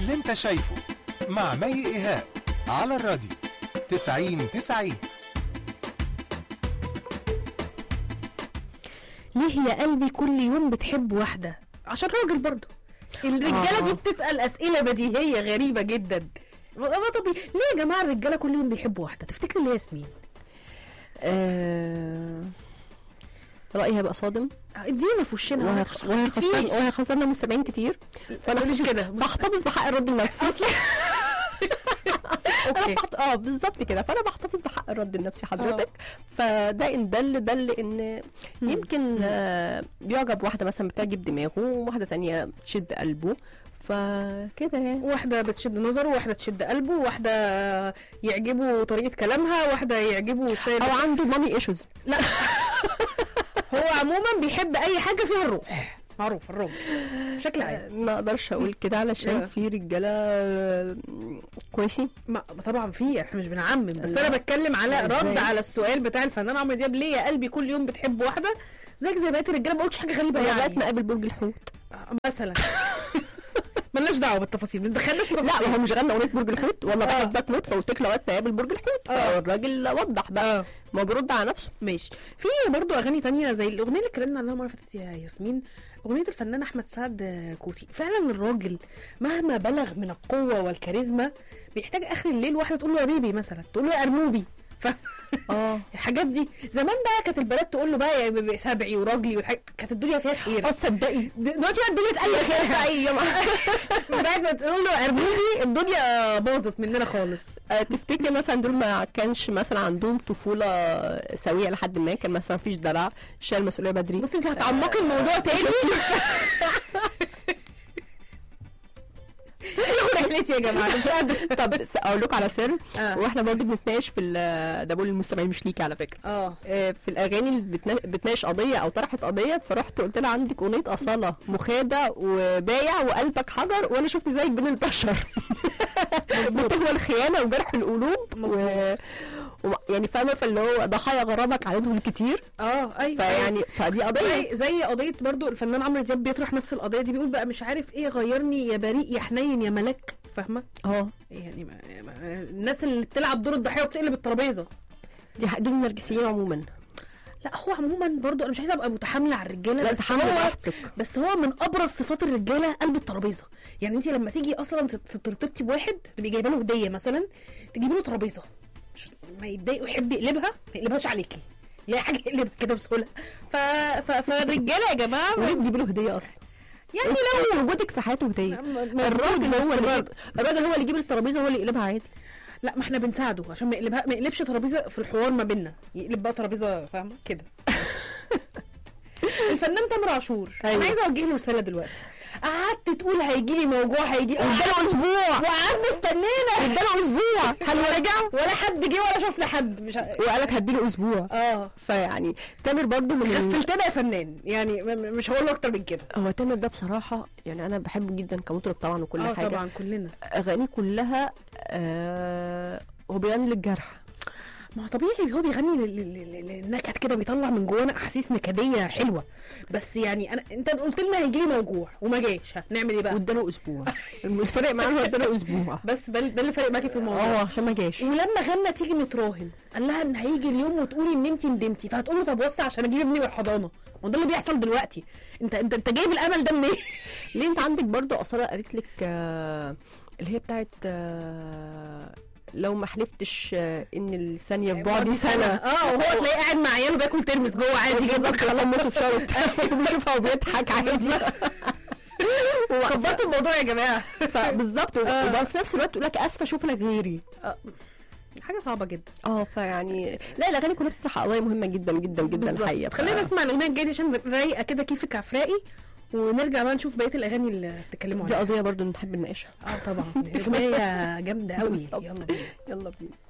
اللي انت شايفه مع مي ايهاب على الراديو 90 90 ليه يا قلبي كل يوم بتحب واحدة عشان راجل برضو الرجالة آه. دي بتسأل أسئلة بديهية غريبة جدا ما ما طبيعي ليه يا جماعة الرجالة كل يوم بيحبوا واحدة تفتكروا ليه ياسمين آه... رأيي هيبقى صادم ادينا في وشنا ما وهيخ- وهيخسر تكسفيش. وهيخسرنا مستمعين كتير فانا تقوليش بحتفظ- كده. بحتفظ بحق الرد النفسي انا اوكي بحت... اه بالظبط كده فانا بحتفظ بحق الرد النفسي حضرتك فده ان دل دل ان يمكن آه بيعجب واحده مثلا بتعجب دماغه وواحده تانية تشد قلبه فكده يعني واحدة بتشد نظره واحدة تشد قلبه واحدة يعجبه طريقة كلامها واحدة يعجبه ستايل او عنده مامي ايشوز هو عموما بيحب أي حاجة فيها الروح معروف الروح بشكل عام ما اقدرش اقول كده علشان آه. في رجاله آه، كويسين ما طبعا في احنا مش بنعمم بس لا. انا بتكلم على لا، رد إزاي؟ على السؤال بتاع الفنان عمرو دياب ليه يا قلبي كل يوم بتحب واحده زيك زي بقيه الرجاله ما قلتش حاجه غريبه لغايه يعني ما قابل برج الحوت مثلا ملناش دعوه بالتفاصيل بندخلنا في لا التفاصيل ما هو مش غنى اغنيه برج الحوت ولا آه. بحبك موت فقلت لك لغايه ما قابل برج الحوت آه. الراجل وضح بقى اه ما هو بيرد على نفسه ماشي في برضو اغاني تانية زي الاغنيه اللي اتكلمنا عنها المره اللي فاتت يا ياسمين اغنيه الفنان احمد سعد كوتي فعلا الراجل مهما بلغ من القوه والكاريزما بيحتاج اخر الليل واحده تقول له يا بيبي مثلا تقول له يا ارنوبي ف... اه الحاجات دي زمان بقى كانت البنات تقول له بقى يا بيبي سبعي وراجلي والحاجات كانت الدنيا فيها خير اه تصدقي دلوقتي بقى الدنيا اتقلت تصدقي يا من بعد ما تقول له ارموني الدنيا باظت مننا خالص آه، تفتكري مثلا دول ما كانش مثلا عندهم طفوله سويه لحد ما كان مثلا مفيش دلع شال المسؤوليه بدري بصي انت هتعمقي الموضوع تاني رحلتي يا جماعه مش قادره طب س- اقول لكم على سر آه. واحنا برضه بنتناقش في ال- ده بقول للمستمعين مش ليكي على فكره اه آه، في الاغاني اللي بتنا- بتناقش قضيه او طرحت قضيه فرحت قلت لها عندك اغنيه اصاله مخادع وبايع وقلبك حجر وانا شفت زيك بين البشر بتهوى الخيانه وجرح القلوب و... مظبوط. و... يعني فاهمه فاللي هو ضحايا غرامك عددهم كتير اه ايوه فيعني فدي قضيه زي زي قضيه برضو الفنان عمرو دياب بيطرح نفس القضيه دي بيقول بقى مش عارف ايه غيرني يا بريء يا حنين يا ملاك فاهمه اه يعني ما ما الناس اللي بتلعب دور الضحيه وبتقلب الترابيزه دي حق- دول النرجسيين عموما لا هو عموما برضو انا مش عايزه ابقى متحامله على الرجاله لا بس تحمل هو براحتك بس هو من ابرز صفات الرجاله قلب الترابيزه يعني انت لما تيجي اصلا تت- ترتبطي بواحد تبقي جايبه له هديه مثلا تجيبي له ترابيزه مش- ما يتضايق ويحب يقلبها ما يقلبهاش عليكي لا حاجه يقلبها كده بسهوله ف... ف... فالرجاله يا جماعه وليه تجيبي له هديه اصلا يعني لو وجودك في حياته هديه الراجل الراجل هو اللي اللي يجيب الراجل هو اللي يجيب الترابيزه هو اللي يقلبها عادي لا ما احنا بنساعده عشان ما يقلبها ما يقلبش ترابيزه في الحوار ما بيننا يقلب بقى ترابيزه فاهمه كده الفنان تامر عاشور انا أيوة. عايزه اوجه له رساله دلوقتي قعدت تقول هيجي لي موجوع هيجي لي اداله اسبوع وقعد مستنينا اداله اسبوع هل ورجع ولا حد جه ولا شاف لحد مش ع- وقال لك هديله اسبوع اه فيعني تامر برضو من ال... غفلتنا يا فنان يعني م- م- مش هقول له اكتر من كده هو تامر ده بصراحه يعني انا بحبه جدا كمطرب طبعا وكل اه حاجه طبعا كلنا اغانيه كلها آه هو بيغني للجرح ما هو طبيعي هو بيغني لل- لل- لل- للنكد كده بيطلع من جوانا احاسيس نكديه حلوه بس يعني انا انت قلت لنا هيجي لي موجوع وما جاش هنعمل ايه بقى واداله اسبوع مش فارق معاه هو اداله اسبوع بس ده ده اللي فارق معاكي في الموضوع اه عشان ما جاش ولما غنى تيجي نتراهن قال لها ان هيجي اليوم وتقولي ان انت ندمتي فهتقول له طب وسع عشان اجيب ابني من الحضانه ما ده اللي بيحصل دلوقتي انت انت انت جايب الامل ده منين ليه انت عندك برضو اصاله قالت لك آه اللي هي بتاعت آه لو ما حلفتش آه ان الثانيه في بعدي سنه اه وهو تلاقيه قاعد مع عياله بياكل ترمس جوه عادي بالظبط جدا خلص في شعره بتاعه وبيشوفها وبيضحك عادي كبرتوا الموضوع يا جماعه بالظبط آه. وبقى في نفس الوقت تقول لك اسفه شوف لك غيري حاجه صعبه جدا اه فيعني لا الاغاني كلها بتطرح قضايا مهمه جدا جدا جدا الحقيقه ف- خلينا نسمع الاغنيه الجايه دي عشان رايقه كده كيفك عفرائي ونرجع بقى نشوف بقيه الاغاني اللي بتتكلموا دي عنها قضيه برضو نحب نناقشها اه طبعا اغنيه جامده قوي بالظبط. يلا بينا يلا بينا